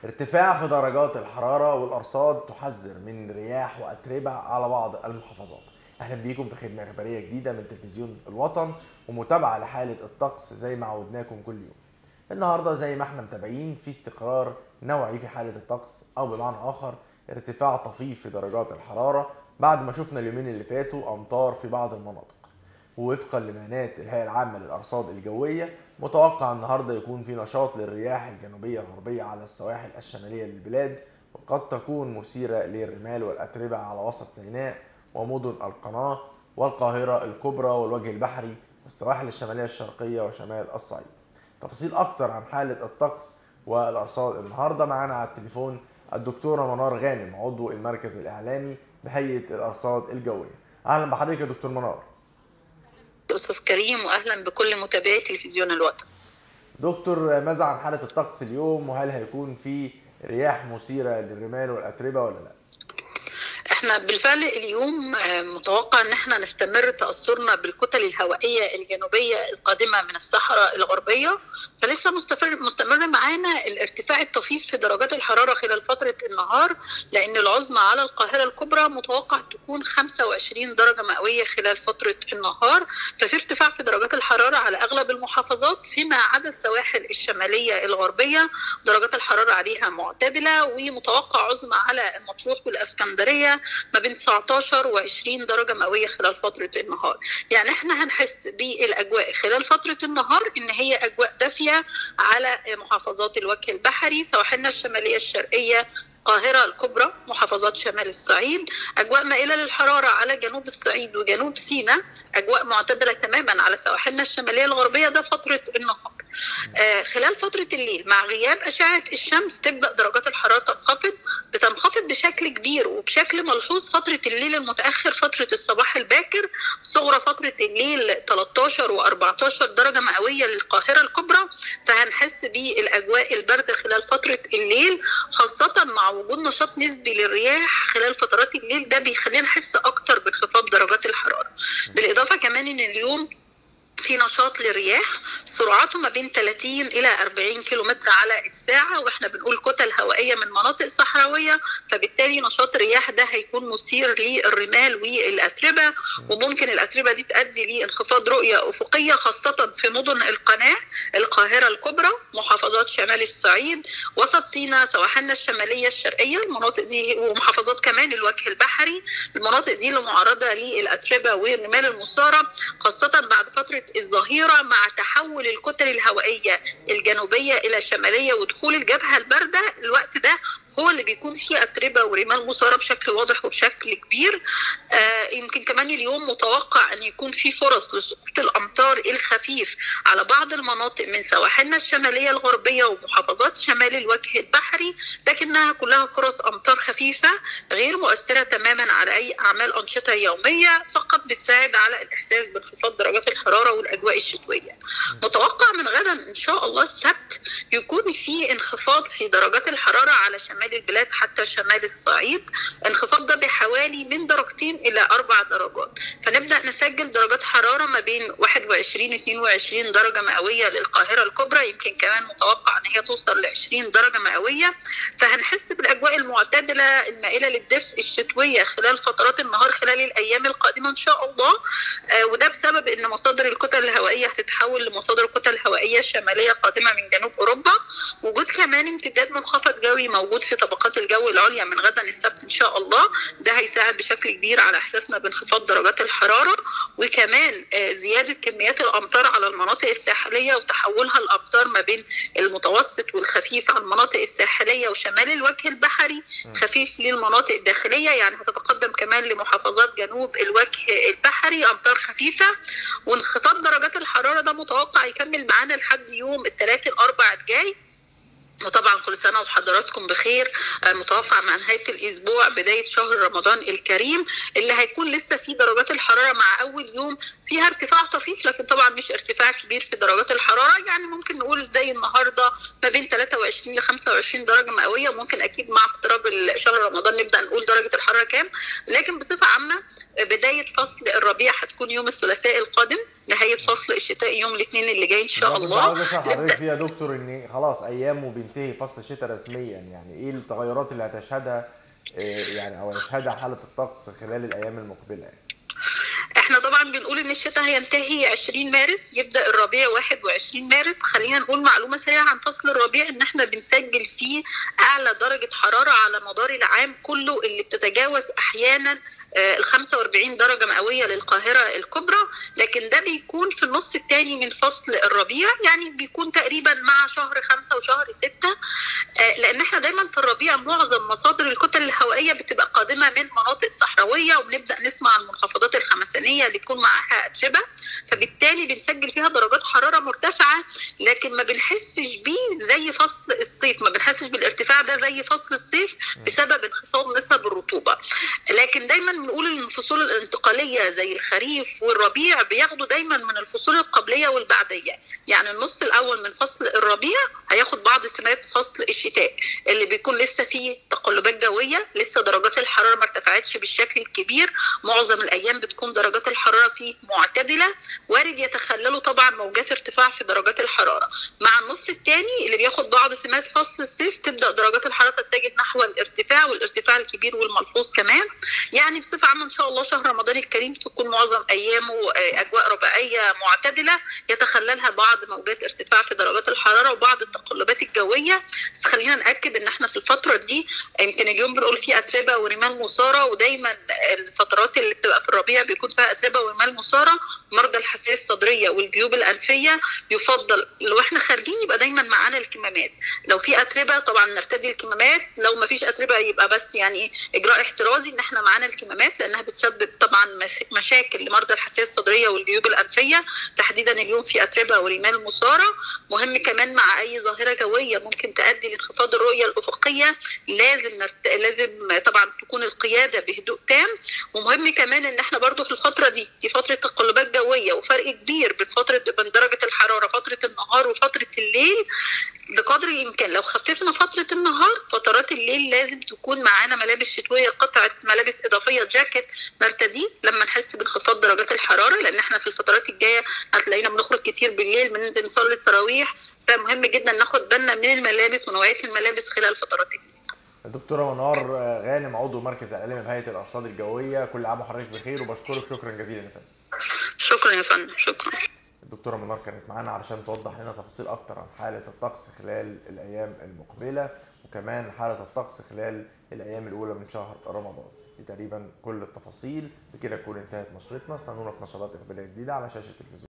ارتفاع في درجات الحرارة والأرصاد تحذر من رياح وأتربة على بعض المحافظات أهلا بيكم في خدمة إخبارية جديدة من تلفزيون الوطن ومتابعة لحالة الطقس زي ما عودناكم كل يوم النهاردة زي ما احنا متابعين في استقرار نوعي في حالة الطقس أو بمعنى آخر ارتفاع طفيف في درجات الحرارة بعد ما شفنا اليومين اللي فاتوا أمطار في بعض المناطق ووفقا لبيانات الهيئة العامة للأرصاد الجوية متوقع النهارده يكون في نشاط للرياح الجنوبية الغربية على السواحل الشمالية للبلاد وقد تكون مثيرة للرمال والأتربة على وسط سيناء ومدن القناة والقاهرة الكبرى والوجه البحري والسواحل الشمالية الشرقية وشمال الصعيد تفاصيل أكتر عن حالة الطقس والأرصاد النهاردة معانا على التليفون الدكتورة منار غانم عضو المركز الإعلامي بهيئة الأرصاد الجوية أهلا بحضرتك يا دكتور منار استاذ كريم واهلا بكل متابعي تلفزيون الوطن دكتور ماذا عن حالة الطقس اليوم وهل هيكون في رياح مثيرة للرمال والأتربة ولا لا؟ احنا بالفعل اليوم متوقع ان احنا نستمر تاثرنا بالكتل الهوائيه الجنوبيه القادمه من الصحراء الغربيه فلسه مستمر مستمر معانا الارتفاع الطفيف في درجات الحراره خلال فتره النهار لان العظمى على القاهره الكبرى متوقع تكون 25 درجه مئويه خلال فتره النهار ففي ارتفاع في درجات الحراره على اغلب المحافظات فيما عدا السواحل الشماليه الغربيه درجات الحراره عليها معتدله ومتوقع عظمى على المطروح والاسكندريه ما بين 19 و20 درجه مئويه خلال فتره النهار يعني احنا هنحس بالاجواء خلال فتره النهار ان هي اجواء دافيه على محافظات الوجه البحري سواحلنا الشماليه الشرقيه القاهرة الكبرى محافظات شمال الصعيد أجواء مائلة للحرارة على جنوب الصعيد وجنوب سيناء أجواء معتدلة تماما على سواحلنا الشمالية الغربية ده فترة النهار آه خلال فترة الليل مع غياب أشعة الشمس تبدأ درجات الحرارة تنخفض بتنخفض بشكل كبير وبشكل ملحوظ فترة الليل المتأخر فترة الصباح الباكر صغرى فترة الليل 13 و14 درجة مئوية للقاهرة الكبرى فهنحس بالأجواء الباردة خلال فترة الليل خاصة مع وجود نشاط نسبي للرياح خلال فترات الليل ده بيخلينا نحس أكتر بانخفاض درجات الحرارة بالإضافة كمان إن اليوم في نشاط للرياح سرعته ما بين 30 الى 40 كيلومتر على الساعه واحنا بنقول كتل هوائيه من مناطق صحراويه فبالتالي نشاط الرياح ده هيكون مثير للرمال والاتربه وممكن الاتربه دي تؤدي لانخفاض رؤيه افقيه خاصه في مدن القناه القاهره الكبرى محافظات شمال الصعيد وسط سيناء سواحلنا الشماليه الشرقيه المناطق دي ومحافظات كمان الوجه البحري المناطق دي اللي معرضه للاتربه والرمال المثاره خاصه بعد فتره الظهيرة مع تحول الكتل الهوائية الجنوبية إلى شمالية ودخول الجبهة الباردة الوقت ده هو اللي بيكون فيه أتربة ورمال مثارة بشكل واضح وبشكل كبير آه يمكن كمان اليوم متوقع أن يكون في فرص لسقوط الأمطار الخفيف على بعض المناطق من سواحلنا الشمالية الغربية ومحافظات شمال الوجه البحري لكنها كلها فرص أمطار خفيفة غير مؤثرة تماما على أي أعمال أنشطة يومية فقط بتساعد على الإحساس بانخفاض درجات الحرارة والأجواء الشتوية متوقع من غدا إن شاء الله السبت يكون في انخفاض في درجات الحرارة على شمال شمال البلاد حتى شمال الصعيد انخفاض ده بحوالي من درجتين الى اربع درجات فنبدا نسجل درجات حراره ما بين 21 22 درجه مئويه للقاهره الكبرى يمكن كمان متوقع ان هي توصل ل 20 درجه مئويه فهنحس بالاجواء المعتدله المائله للدفء الشتويه خلال فترات النهار خلال الايام القادمه ان شاء الله آه وده بسبب ان مصادر الكتل الهوائيه هتتحول لمصادر كتل هوائيه شماليه قادمه من جنوب اوروبا وجود كمان امتداد منخفض جوي موجود في طبقات الجو العليا من غدا السبت ان شاء الله ده هيساعد بشكل كبير على احساسنا بانخفاض درجات الحراره وكمان زياده كميات الامطار على المناطق الساحليه وتحولها الامطار ما بين المتوسط والخفيف على المناطق الساحليه وشمال الوجه البحري خفيف للمناطق الداخليه يعني هتتقدم كمان لمحافظات جنوب الوجه البحري امطار خفيفه وانخفاض درجات الحراره ده متوقع يكمل معانا لحد يوم الثلاث الاربع الجاي وطبعا كل سنه وحضراتكم بخير متوقع مع نهايه الاسبوع بدايه شهر رمضان الكريم اللي هيكون لسه فيه درجات الحراره مع اول يوم فيها ارتفاع طفيف لكن طبعا مش ارتفاع كبير في درجات الحراره يعني ممكن نقول زي النهارده ما بين 23 ل 25 درجه مئويه ممكن اكيد مع اقتراب شهر رمضان نبدا نقول درجه الحراره كام لكن بصفه عامه بدايه فصل الربيع هتكون يوم الثلاثاء القادم نهايه فصل الشتاء يوم الاثنين اللي جاي ان شاء بالظبط، الله عاوز اسال نبدأ حضرتك فيها يا دكتور ان خلاص ايامه بينتهي فصل الشتاء رسميا يعني ايه التغيرات اللي هتشهدها إيه يعني او يشهدها حاله الطقس خلال الايام المقبله يعني. احنا طبعا بنقول ان الشتاء هينتهي 20 مارس يبدا الربيع 21 مارس خلينا نقول معلومه سريعه عن فصل الربيع ان احنا بنسجل فيه اعلى درجه حراره على مدار العام كله اللي بتتجاوز احيانا آه، ال 45 درجة مئوية للقاهرة الكبرى لكن ده بيكون في النص الثاني من فصل الربيع يعني بيكون تقريبا مع شهر خمسة وشهر ستة آه، لأن احنا دايما في الربيع معظم مصادر الكتل الهوائية بتبقى قادمة من مناطق صحراوية وبنبدأ نسمع عن المنخفضات الخمسينية اللي بيكون معاها أتربة فبالتالي بنسجل فيها درجات حرارة مرتفعة لكن ما بنحسش بيه زي فصل الصيف ما بنحسش بالارتفاع ده زي فصل الصيف بسبب انخفاض نسب الرطوبة لكن دايما بنقول ان الفصول الانتقاليه زي الخريف والربيع بياخدوا دايما من الفصول القبليه والبعديه يعني النص الاول من فصل الربيع هياخد بعض سمات فصل الشتاء اللي بيكون لسه فيه تقلبات جويه لسه درجات الحراره ما ارتفعتش بالشكل الكبير معظم الايام بتكون درجات الحراره فيه معتدله وارد يتخللوا طبعا موجات ارتفاع في درجات الحراره مع النص الثاني اللي بياخد بعض سمات فصل الصيف تبدا درجات الحراره تتجه نحو الارتفاع والارتفاع الكبير والملحوظ كمان يعني بصفه عامه ان شاء الله شهر رمضان الكريم تكون معظم ايامه آه، اجواء ربيعيه معتدله يتخللها بعض موجات ارتفاع في درجات الحراره وبعض التقلبات الجويه بس خلينا ناكد ان احنا في الفتره دي يمكن اليوم بنقول فيه اتربه ورمال مثاره ودايما الفترات اللي بتبقى في الربيع بيكون فيها اتربه ورمال مثاره مرضى الحساسيه الصدريه والجيوب الانفيه يفضل لو احنا خارجين يبقى دايما معانا الكمامات لو في اتربه طبعا نرتدي الكمامات لو ما فيش اتربه يبقى بس يعني اجراء احترازي ان احنا معانا الكمامات لانها بتسبب طبعا مس- مشاكل لمرضى الحساسيه الصدريه والجيوب الانفيه تحديدا اليوم في اتربه ورمال مثاره مهم كمان مع اي ظاهره جويه ممكن تؤدي لانخفاض الرؤيه الافقيه لازم نرت... لازم طبعا تكون القياده بهدوء تام ومهم كمان ان احنا برضو في الفتره دي دي فتره تقلبات جويه وفرق كبير بين فتره بين درجه الحراره فتره النهار وفتره الليل بقدر الامكان لو خففنا فتره النهار فترات الليل لازم تكون معانا ملابس شتويه قطعه ملابس اضافيه جاكيت نرتديه لما نحس بانخفاض درجات الحراره لان احنا في الفترات الجايه هتلاقينا بنخرج كتير بالليل بننزل نصلي التراويح فمهم جدا ناخد بالنا من الملابس ونوعيه الملابس خلال فترات الليل الدكتوره منار آه، غانم عضو مركز الاعلامي بهيئه الارصاد الجويه كل عام وحضرتك بخير وبشكرك شكرا جزيلا يا فندم شكرا يا فندم شكرا الدكتوره منار كانت معانا علشان توضح لنا تفاصيل اكتر عن حاله الطقس خلال الايام المقبله وكمان حاله الطقس خلال الايام الاولى من شهر رمضان دي تقريبا كل التفاصيل بكده تكون انتهت نشرتنا استنونا في نشرات اخباريه جديده على شاشه التلفزيون